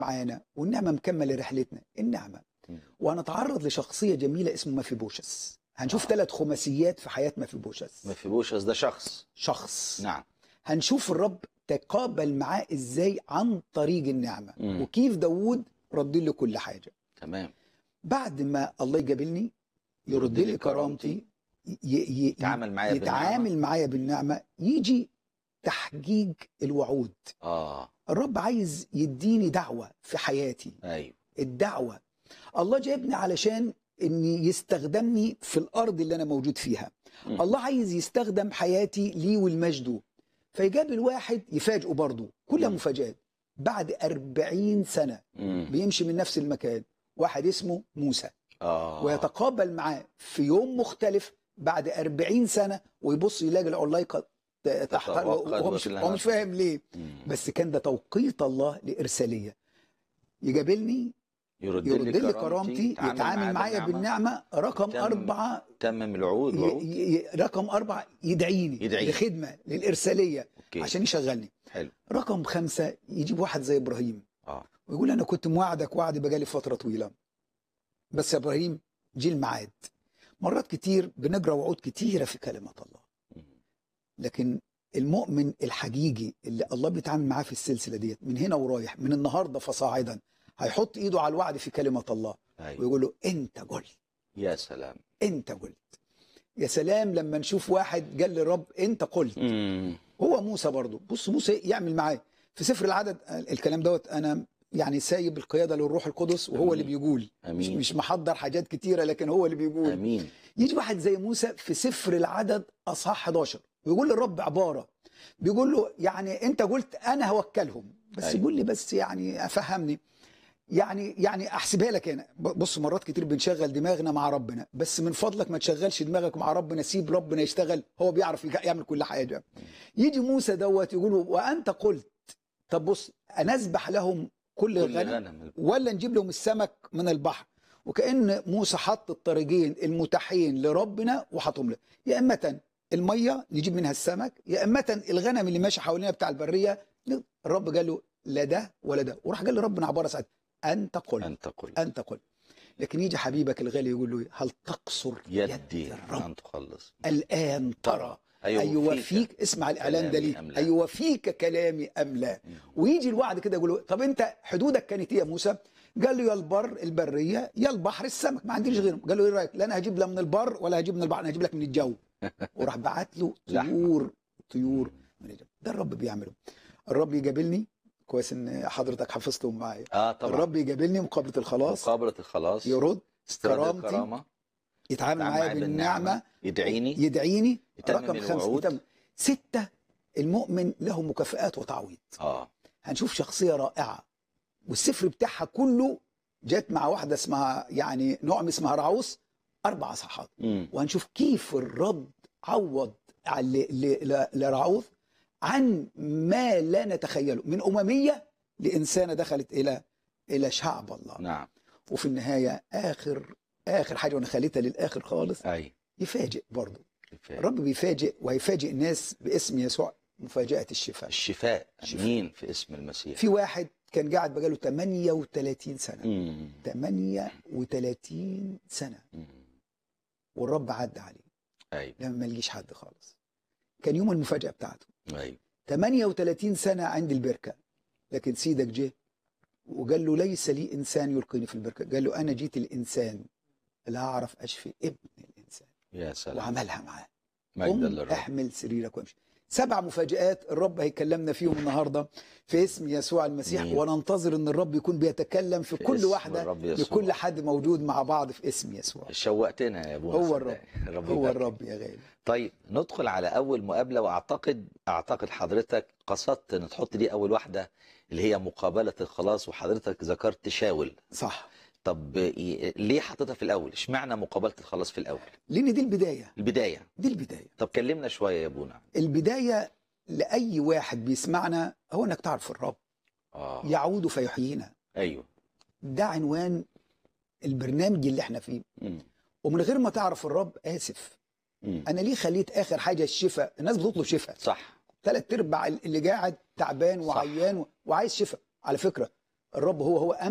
معانا والنعمه مكمله رحلتنا النعمه مم. وهنتعرض لشخصيه جميله اسمه مافيبوشس هنشوف آه. ثلاث خماسيات في حياه مافيبوشس ما فيهوش ده شخص شخص نعم هنشوف الرب تقابل معاه ازاي عن طريق النعمه مم. وكيف داوود رد له كل حاجه تمام بعد ما الله يقابلني يرد لي كرامتي ي- ي- يتعامل معايا يتعامل بالنعمة. معايا بالنعمه يجي تحقيق الوعود اه الرب عايز يديني دعوه في حياتي ايوه الدعوه الله جايبني علشان ان يستخدمني في الارض اللي انا موجود فيها مم. الله عايز يستخدم حياتي ليه ولمجده فيجاب الواحد يفاجئه برضه كلها مم. مفاجآت بعد أربعين سنة مم. بيمشي من نفس المكان واحد اسمه موسى اه ويتقابل معاه في يوم مختلف بعد أربعين سنة ويبص يلاقي العلايقة تحت تتوقد وهو مش, وكلها هو مش فاهم ليه مم. بس كان ده توقيت الله لإرسالية يقابلني يرد, يرد لي كرامتي يتعامل يتعامل معايا بالنعمة رقم يتم- أربعة تمم الوعود وعود ي- ي- رقم أربعة يدعيني يدعيني. لخدمة للإرسالية اوكي عشان يشغلني حلو رقم خمسة يجيب واحد زي إبراهيم اه ويقول أنا كنت موعدك وعد بقالي فترة طويلة بس يا إبراهيم جه الميعاد مرات كتير بنقرأ وعود كتيرة في كلمة الله مم. لكن المؤمن الحقيقي اللي الله بيتعامل معاه في السلسلة ديت من هنا ورايح من النهاردة فصاعدا هيحط إيده على الوعد في كلمة الله ايوه ويقول له أنت قلت يا سلام أنت قلت يا سلام لما نشوف واحد قال للرب أنت قلت مم. هو موسى برضه بص موسى يعمل معاه في سفر العدد الكلام دوت انا يعني سايب القياده للروح القدس وهو أمين. اللي بيقول مش, امين مش محضر حاجات كتيره لكن هو اللي بيقول امين يجي واحد زي موسى في سفر العدد اصحاح 11 ويقول للرب عباره بيقول له يعني انت قلت انا هوكلهم بس أيوة. يقول لي بس يعني افهمني يعني يعني احسبها لك انا ب- بص مرات كتير بنشغل دماغنا مع ربنا بس من فضلك ما تشغلش دماغك مع ربنا سيب ربنا يشتغل هو بيعرف يج- يعمل كل حاجه يجي موسى دوت يقول له وانت قلت طب بص نذبح لهم كل كل الغنم غنم ولا نجيب لهم السمك من البحر وكأن موسى حط الطريقين المتاحين لربنا وحطهم له يا إما المية نجيب منها السمك يا إما الغنم اللي ماشي حوالينا بتاع البرية الرب قال له لا ده ولا ده وراح قال لربنا عبارة ساعتها أنت قل انت قل أنت قل لكن يجي حبيبك الغالي يقول له هل تقصر يدي الرب ان تخلص الآن ترى ايوه أيوفيك اسمع الإعلان ده كلامي ليه أم لا؟ أيوفيك كلامي أم لا مم. ويجي الوعد كده يقول له طب انت حدودك كانت ايه يا موسى؟ قال له يا البر البريه يا البحر السمك ما عنديش غيرهم قال له ايه رايك؟ لا انا هجيب لا من البر ولا هجيب من البحر انا هجيب لك من الجو وراح بعت له لحمة. طيور طيور من الجو ده الرب بيعمله الرب يقابلني كويس ان حضرتك حفظتهم معايا اه طبعا الرب يقابلني مقابله الخلاص مقابله الخلاص يرد استراد كرامتي، الكرامه يتعامل يتعامل معايا معايا بالنعمه يدعيني يدعيني يتمم رقم خمسه الوعود. يتمم سته المؤمن له مكافآت وتعويض اه هنشوف شخصية رائعة والسفر بتاعها كله جت مع واحدة اسمها يعني نعم اسمها رعوس أربع صحات مم. وهنشوف كيف الرب عوض ل- ل- ل- لرعوث عن ما لا نتخيله من أممية لإنسانة دخلت إلى إلى شعب الله نعم وفي النهاية آخر آخر حاجة وأنا خليتها للآخر خالص اي يفاجئ برضه كفاية. الرب بيفاجئ وهيفاجئ الناس باسم يسوع مفاجأة الشفاء الشفاء الشفاء. امين في اسم المسيح في واحد كان قاعد بقاله 38 سنة مم. 38 سنة مم. والرب عدى عليه ايوه لما ما لقيش حد خالص كان يوم المفاجأة بتاعته ايوه 38 سنة عند البركة لكن سيدك جه وقال له ليس لي إنسان يلقيني في البركة قال له أنا جيت الإنسان اللي هعرف أشفي ابن الإنسان يا سلام وعملها معاه مجدا قم للرب احمل سريرك وامشي سبع مفاجآت الرب هيكلمنا فيهم النهارده في اسم يسوع المسيح مين؟ وننتظر ان الرب يكون بيتكلم في, في كل اسم واحده الرب يسوع. لكل حد موجود مع بعض في اسم يسوع شوقتنا يا ابونا هو صدقني. الرب هو يبارك. الرب يا غالي طيب ندخل على اول مقابله واعتقد اعتقد حضرتك قصدت ان تحط دي اول واحده اللي هي مقابله الخلاص وحضرتك ذكرت شاول صح طب إيه- ليه حطيتها في الاول اشمعنى مقابله الخلاص في الاول لان دي البدايه البدايه دي البدايه طب كلمنا شويه يا ابونا البدايه لاي واحد بيسمعنا هو انك تعرف الرب اه يعود فيحيينا ايوه ده عنوان البرنامج اللي احنا فيه مم. ومن غير ما تعرف الرب اسف مم. انا ليه خليت اخر حاجه الشفاء الناس بتطلب شفاء صح ثلاث ارباع اللي قاعد تعبان صح. وعيان و- وعايز شفاء على فكره الرب هو هو